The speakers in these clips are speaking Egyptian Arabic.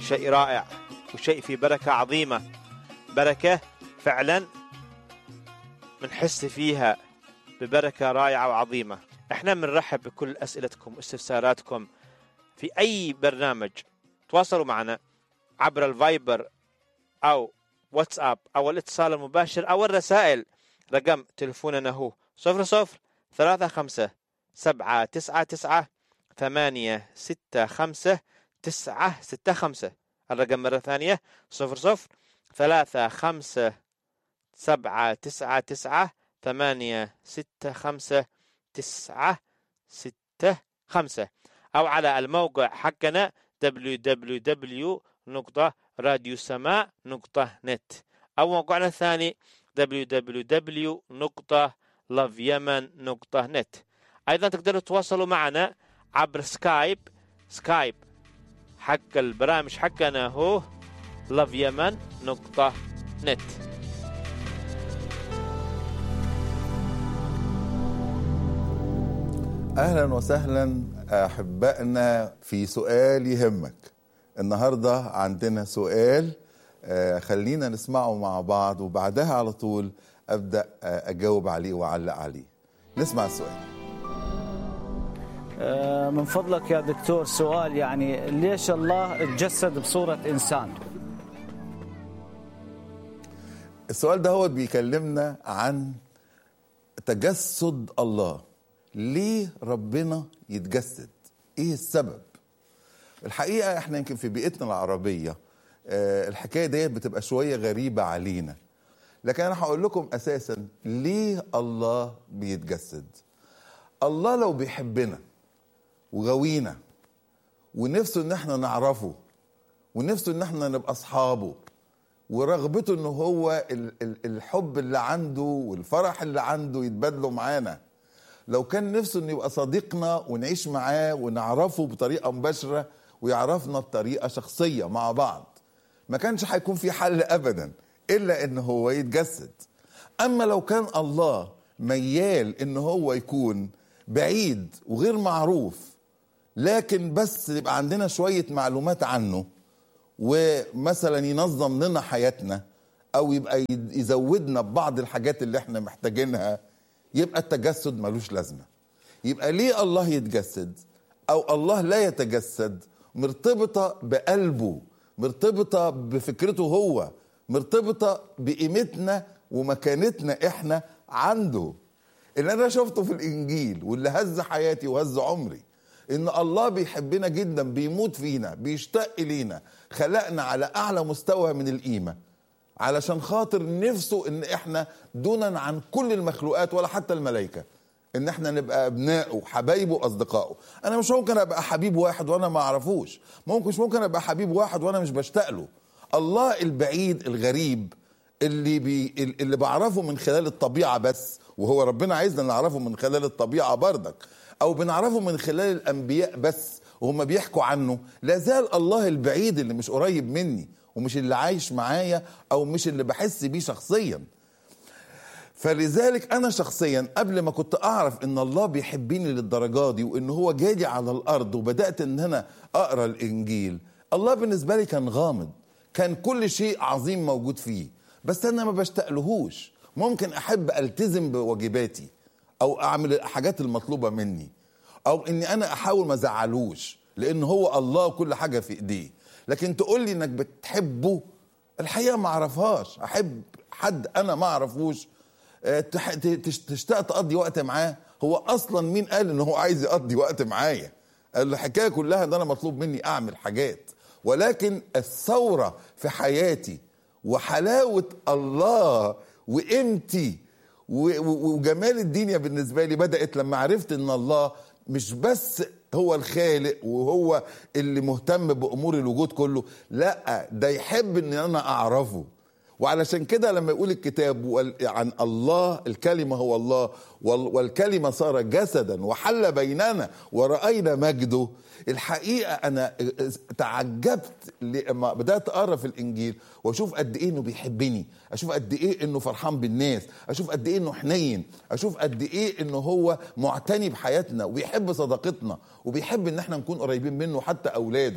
شيء رائع وشيء في بركة عظيمة بركة فعلا بنحس فيها ببركة رائعة وعظيمة احنا بنرحب بكل أسئلتكم واستفساراتكم في أي برنامج تواصلوا معنا عبر الفايبر أو واتساب أو الاتصال المباشر أو الرسائل رقم تلفوننا هو صفر صفر ثلاثة خمسة سبعة تسعة تسعة ثمانية ستة خمسة تسعة ستة خمسة الرقم مرة ثانية صفر صفر ثلاثة خمسة سبعة تسعة تسعة ثمانية ستة خمسة تسعة ستة خمسة أو على الموقع حقنا www.radiosماء.net أو موقعنا الثاني www.loveyemen.net أيضا تقدروا تتواصلوا معنا عبر سكايب سكايب حق البرامج حقنا هو loveyemen.net اهلا وسهلا احبائنا في سؤال يهمك النهارده عندنا سؤال آه، خلينا نسمعه مع بعض وبعدها على طول ابدا آه، اجاوب عليه واعلق عليه نسمع السؤال آه، من فضلك يا دكتور سؤال يعني ليش الله تجسد بصورة إنسان السؤال ده هو بيكلمنا عن تجسد الله ليه ربنا يتجسد ايه السبب الحقيقه احنا يمكن في بيئتنا العربيه آه، الحكايه ديت بتبقى شويه غريبه علينا لكن انا هقول لكم اساسا ليه الله بيتجسد الله لو بيحبنا وغوينا ونفسه ان احنا نعرفه ونفسه ان احنا نبقى اصحابه ورغبته ان هو ال- ال- الحب اللي عنده والفرح اللي عنده يتبادلوا معانا لو كان نفسه انه يبقى صديقنا ونعيش معاه ونعرفه بطريقه مباشره ويعرفنا بطريقه شخصيه مع بعض ما كانش هيكون في حل ابدا الا ان هو يتجسد اما لو كان الله ميال ان هو يكون بعيد وغير معروف لكن بس يبقى عندنا شويه معلومات عنه ومثلا ينظم لنا حياتنا او يبقى يزودنا ببعض الحاجات اللي احنا محتاجينها يبقى التجسد ملوش لازمه يبقى ليه الله يتجسد او الله لا يتجسد مرتبطه بقلبه مرتبطه بفكرته هو مرتبطه بقيمتنا ومكانتنا احنا عنده اللي انا شفته في الانجيل واللي هز حياتي وهز عمري ان الله بيحبنا جدا بيموت فينا بيشتاق الينا خلقنا على اعلى مستوى من القيمه علشان خاطر نفسه ان احنا دونا عن كل المخلوقات ولا حتى الملائكه ان احنا نبقى ابنائه حبايبه اصدقائه انا مش ممكن ابقى حبيب واحد وانا ما اعرفوش ممكن مش ممكن ابقى حبيب واحد وانا مش بشتاق له الله البعيد الغريب اللي بي اللي بعرفه من خلال الطبيعه بس وهو ربنا عايزنا نعرفه من خلال الطبيعه بردك او بنعرفه من خلال الانبياء بس وهم بيحكوا عنه لا زال الله البعيد اللي مش قريب مني ومش اللي عايش معايا او مش اللي بحس بيه شخصيا فلذلك انا شخصيا قبل ما كنت اعرف ان الله بيحبني للدرجه دي وان هو جالي على الارض وبدات ان انا اقرا الانجيل الله بالنسبه لي كان غامض كان كل شيء عظيم موجود فيه بس انا ما بشتاقلهوش ممكن احب التزم بواجباتي او اعمل الحاجات المطلوبه مني او اني انا احاول ما ازعلوش لان هو الله وكل حاجه في ايديه لكن تقول لي انك بتحبه الحقيقه ما اعرفهاش احب حد انا ما اعرفوش آه، تح- ت- تش- تشتاق تقضي وقت معاه هو اصلا مين قال ان هو عايز يقضي وقت معايا الحكايه كلها ان انا مطلوب مني اعمل حاجات ولكن الثوره في حياتي وحلاوه الله وقيمتي و- و- وجمال الدنيا بالنسبه لي بدات لما عرفت ان الله مش بس هو الخالق وهو اللي مهتم بامور الوجود كله لا ده يحب ان انا اعرفه وعلشان كده لما يقول الكتاب وال- عن الله الكلمة هو الله وال- والكلمة صار جسدا وحل بيننا ورأينا مجده الحقيقة أنا تعجبت لما بدأت أقرأ في الإنجيل وأشوف قد إيه إنه بيحبني أشوف قد إيه إنه فرحان بالناس أشوف قد إيه إنه حنين أشوف قد إيه إنه هو معتني بحياتنا وبيحب صداقتنا وبيحب إن إحنا نكون قريبين منه حتى أولاده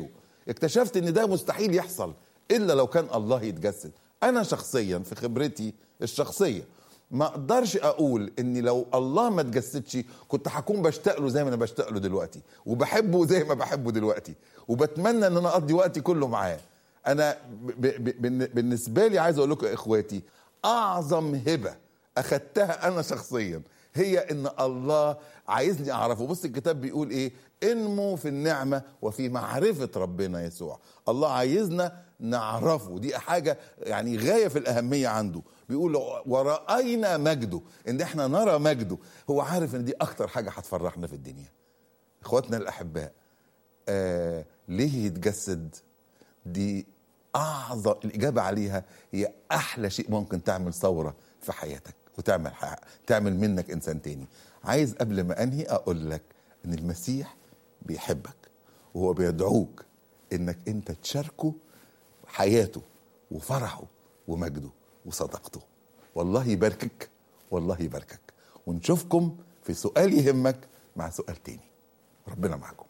اكتشفت ان ده مستحيل يحصل الا لو كان الله يتجسد انا شخصيا في خبرتي الشخصيه ما اقدرش اقول ان لو الله ما اتجسدش كنت هكون بشتاق له زي ما انا بشتاق له دلوقتي وبحبه زي ما بحبه دلوقتي وبتمنى ان انا اقضي وقتي كله معاه انا ب ب ب بالنسبه لي عايز اقول لكم يا اخواتي اعظم هبه اخدتها انا شخصيا هي ان الله عايزني اعرفه بص الكتاب بيقول ايه انمو في النعمه وفي معرفه ربنا يسوع الله عايزنا نعرفه دي حاجه يعني غايه في الاهميه عنده بيقول ورأينا مجده ان احنا نرى مجده هو عارف ان دي اكتر حاجه هتفرحنا في الدنيا اخواتنا الاحباء آه ليه يتجسد دي اعظم الاجابه عليها هي احلى شيء ممكن تعمل ثوره في حياتك وتعمل حق. تعمل منك انسان تاني عايز قبل ما انهي اقول لك ان المسيح بيحبك وهو بيدعوك انك انت تشاركه حياته وفرحه ومجده وصداقته والله يباركك والله يباركك ونشوفكم في سؤال يهمك مع سؤال تاني ربنا معكم